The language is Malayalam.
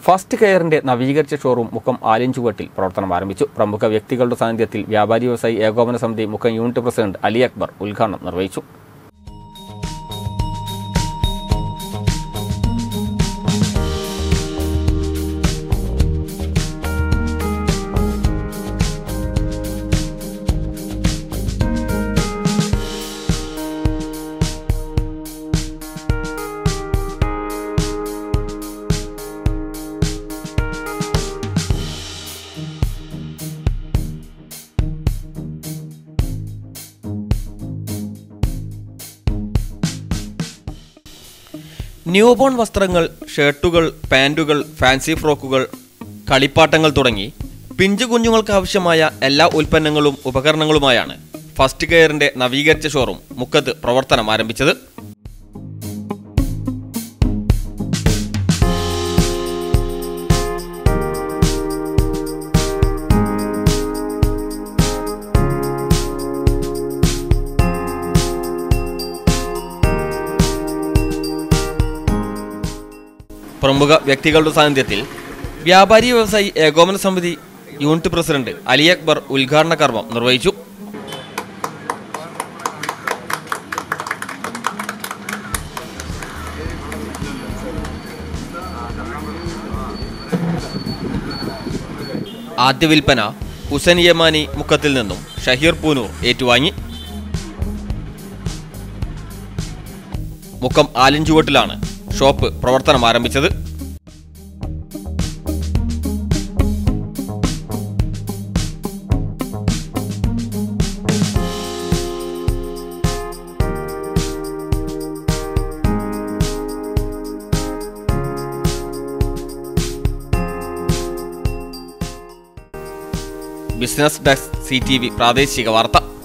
ഫസ്റ്റ് കെയറിന്റെ നവീകരിച്ച ഷോറൂം മുക്കം ആലിഞ്ചുവട്ടിൽ പ്രവർത്തനം ആരംഭിച്ചു പ്രമുഖ വ്യക്തികളുടെ സാന്നിധ്യത്തിൽ വ്യാപാരി വ്യവസായി ഏകോപന സമിതി മുക്കം യൂണിറ്റ് പ്രസിഡന്റ് അലി അക്ബർ ഉദ്ഘാടനം നിർവഹിച്ചു ന്യൂബോൺ വസ്ത്രങ്ങൾ ഷർട്ടുകൾ പാൻറ്റുകൾ ഫാൻസി ഫ്രോക്കുകൾ കളിപ്പാട്ടങ്ങൾ തുടങ്ങി പിഞ്ചു കുഞ്ഞുങ്ങൾക്ക് ആവശ്യമായ എല്ലാ ഉൽപ്പന്നങ്ങളും ഉപകരണങ്ങളുമായാണ് ഫസ്റ്റ് കെയറിന്റെ നവീകരിച്ച ഷോറൂം മുക്കത്ത് പ്രവർത്തനം ആരംഭിച്ചത് പ്രമുഖ വ്യക്തികളുടെ സാന്നിധ്യത്തിൽ വ്യാപാരി വ്യവസായി ഏകോപന സമിതി യൂണിറ്റ് പ്രസിഡന്റ് അലി അക്ബർ ഉദ്ഘാടന കർമ്മം നിർവഹിച്ചു ആദ്യ വിൽപ്പന ഹുസൈൻ യമാനി മുക്കത്തിൽ നിന്നും ഷഹീർ പൂനൂർ ഏറ്റുവാങ്ങി മുക്കം ആലിഞ്ചുവട്ടിലാണ് ഷോപ്പ് പ്രവർത്തനം ആരംഭിച്ചത് business desk C T V പ്രാദേശിക വാർത്ത